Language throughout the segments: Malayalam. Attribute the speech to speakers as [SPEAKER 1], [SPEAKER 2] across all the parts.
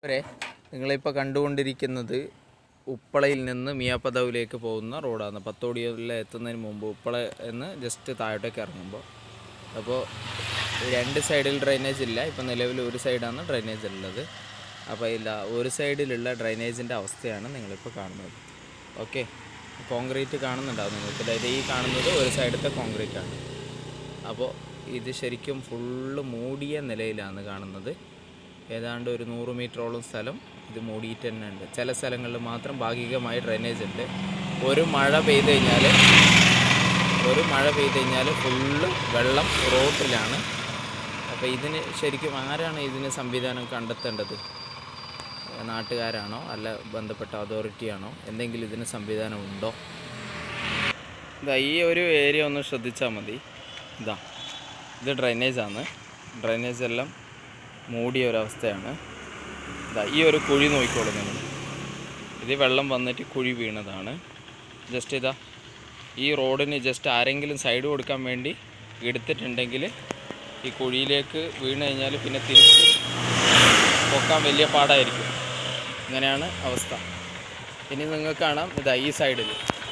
[SPEAKER 1] വരെ നിങ്ങളിപ്പോൾ കണ്ടുകൊണ്ടിരിക്കുന്നത് ഉപ്പളയിൽ നിന്ന് മിയാപ്പദവിലേക്ക് പോകുന്ന റോഡാണ് പത്തോടിയിൽ എത്തുന്നതിന് മുമ്പ് ഉപ്പള എന്ന് ജസ്റ്റ് താഴോട്ടേക്ക് ഇറങ്ങുമ്പോൾ അപ്പോൾ രണ്ട് സൈഡിൽ ഡ്രൈനേജ് ഇല്ല ഇപ്പോൾ നിലവിൽ ഒരു സൈഡാണ് ഡ്രൈനേജ് ഉള്ളത് അപ്പോൾ ഇല്ല ഒരു സൈഡിലുള്ള ഡ്രൈനേജിൻ്റെ അവസ്ഥയാണ് നിങ്ങളിപ്പോൾ കാണുന്നത് ഓക്കെ കോൺക്രീറ്റ് കാണുന്നുണ്ടാവും നിങ്ങൾക്ക് അതായത് ഈ കാണുന്നത് ഒരു സൈഡത്തെ കോൺക്രീറ്റ് ആണ് അപ്പോൾ ഇത് ശരിക്കും ഫുള്ള് മൂടിയ നിലയിലാണ് കാണുന്നത് ഏതാണ്ട് ഒരു നൂറ് മീറ്ററോളം സ്ഥലം ഇത് മൂടിയിട്ട് തന്നെ ഉണ്ട് ചില സ്ഥലങ്ങളിൽ മാത്രം ഭാഗികമായി ഡ്രെയിനേജ് ഉണ്ട് ഒരു മഴ പെയ്ത് കഴിഞ്ഞാൽ ഒരു മഴ പെയ്ത് കഴിഞ്ഞാൽ ഫുള്ള് വെള്ളം റോട്ടിലാണ് അപ്പോൾ ഇതിന് ശരിക്കും ആരാണ് ഇതിന് സംവിധാനം കണ്ടെത്തേണ്ടത് നാട്ടുകാരാണോ അല്ല ബന്ധപ്പെട്ട അതോറിറ്റിയാണോ എന്തെങ്കിലും ഇതിന് സംവിധാനം ഉണ്ടോ ഇതാ ഈ ഒരു ഏരിയ ഒന്ന് ശ്രദ്ധിച്ചാൽ മതി ഇതാ ഇത് ഡ്രൈനേജാണ് ഡ്രൈനേജ് എല്ലാം മൂടിയ ഒരവസ്ഥയാണ് ഇതാ ഈ ഒരു കുഴി നോക്കിക്കോളൂ നിങ്ങൾ ഇത് വെള്ളം വന്നിട്ട് കുഴി വീണതാണ് ജസ്റ്റ് ഇതാ ഈ റോഡിന് ജസ്റ്റ് ആരെങ്കിലും സൈഡ് കൊടുക്കാൻ വേണ്ടി എടുത്തിട്ടുണ്ടെങ്കിൽ ഈ കുഴിയിലേക്ക് വീണ് കഴിഞ്ഞാൽ പിന്നെ തിരിച്ച് പൊക്കാൻ വലിയ പാടായിരിക്കും ഇങ്ങനെയാണ് അവസ്ഥ ഇനി നിങ്ങൾക്ക് കാണാം ഇതാ ഈ സൈഡിൽ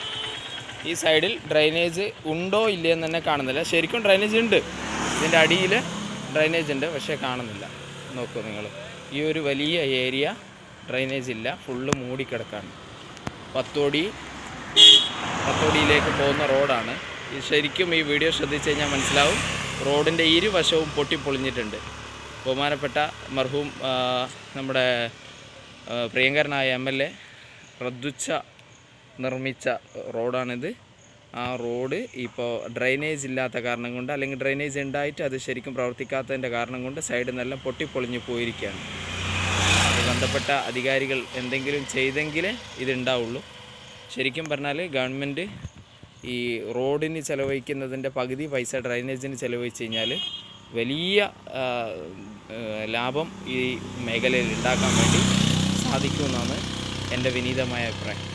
[SPEAKER 1] ഈ സൈഡിൽ ഡ്രൈനേജ് ഉണ്ടോ ഇല്ലയെന്ന് തന്നെ കാണുന്നില്ല ശരിക്കും ഡ്രൈനേജ് ഉണ്ട് ഇതിൻ്റെ അടിയിൽ ഡ്രൈനേജ് ഉണ്ട് പക്ഷേ കാണുന്നില്ല നോക്കൂ നിങ്ങൾ ഈ ഒരു വലിയ ഏരിയ ഡ്രൈനേജ് ഇല്ല ഫുള്ള് മൂടിക്കിടക്കാണ് പത്തോടി പത്തോടിയിലേക്ക് പോകുന്ന റോഡാണ് ഇത് ശരിക്കും ഈ വീഡിയോ ശ്രദ്ധിച്ച് കഴിഞ്ഞാൽ മനസ്സിലാവും റോഡിൻ്റെ ഇരുവശവും പൊട്ടിപ്പൊളിഞ്ഞിട്ടുണ്ട് ബഹുമാനപ്പെട്ട മർഹൂം ആ, നമ്മുടെ ആ, പ്രിയങ്കരനായ എം എൽ എ റദ്ദുച്ച നിർമ്മിച്ച റോഡാണിത് ആ റോഡ് ഇപ്പോൾ ഡ്രൈനേജ് ഇല്ലാത്ത കാരണം കൊണ്ട് അല്ലെങ്കിൽ ഡ്രൈനേജ് ഉണ്ടായിട്ട് അത് ശരിക്കും പ്രവർത്തിക്കാത്തതിൻ്റെ കാരണം കൊണ്ട് സൈഡിൽ നിന്നെല്ലാം പൊട്ടിപ്പൊളിഞ്ഞ് പോയിരിക്കുകയാണ് അത് ബന്ധപ്പെട്ട അധികാരികൾ എന്തെങ്കിലും ചെയ്തെങ്കിലേ ഇതുണ്ടാവുള്ളൂ ശരിക്കും പറഞ്ഞാൽ ഗവൺമെൻറ് ഈ റോഡിന് ചിലവഴിക്കുന്നതിൻ്റെ പകുതി പൈസ ഡ്രൈനേജിന് ചിലവഴിച്ച് കഴിഞ്ഞാൽ വലിയ ആ, ആ, ലാഭം ഈ മേഖലയിൽ ഉണ്ടാക്കാൻ വേണ്ടി സാധിക്കുമെന്നാണ് എൻ്റെ വിനീതമായ അഭിപ്രായം